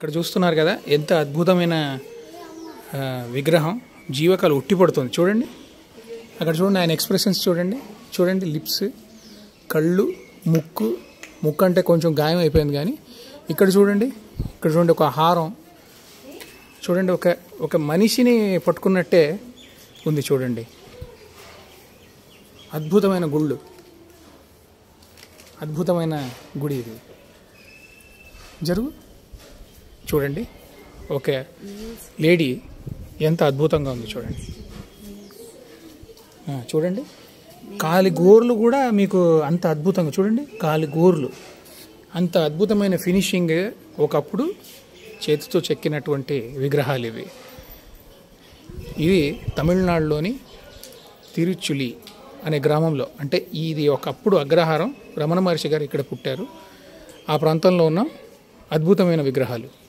ఇక్కడ చూస్తున్నారు కదా ఎంత అద్భుతమైన ఆ, విగ్రహం జీవకాలు ఉట్టిపడుతుంది చూడండి అక్కడ చూడండి ఆయన ఎక్స్ప్రెషన్స్ చూడండి చూడండి లిప్స్ కళ్ళు ముక్కు ముక్కు అంటే కొంచెం గాయం అయిపోయింది కానీ ఇక్కడ చూడండి ఇక్కడ చూడండి ఒక హారం చూడండి ఒక ఒక మనిషిని పట్టుకున్నట్టే ఉంది చూడండి అద్భుతమైన గుళ్ళు అద్భుతమైన గుడి ఇది జరుగు చూడండి ఒక లేడీ ఎంత అద్భుతంగా ఉంది చూడండి ఆ, చూడండి కాలి గోర్లు కూడా మీకు అంత అద్భుతంగా చూడండి కాలి గోర్లు అంత అద్భుతమైన ఫినిషింగ్ ఒకప్పుడు చేతితో చెక్కినటువంటి విగ్రహాలు ఇవి ఇది తమిళనాడులోని తిరుచులి అనే గ్రామంలో అంటే ఇది ఒకప్పుడు అగ్రహారం రమణ మహర్షి గారు ఇక్కడ పుట్టారు ఆ ప్రాంతంలో ఉన్న అద్భుతమైన విగ్రహాలు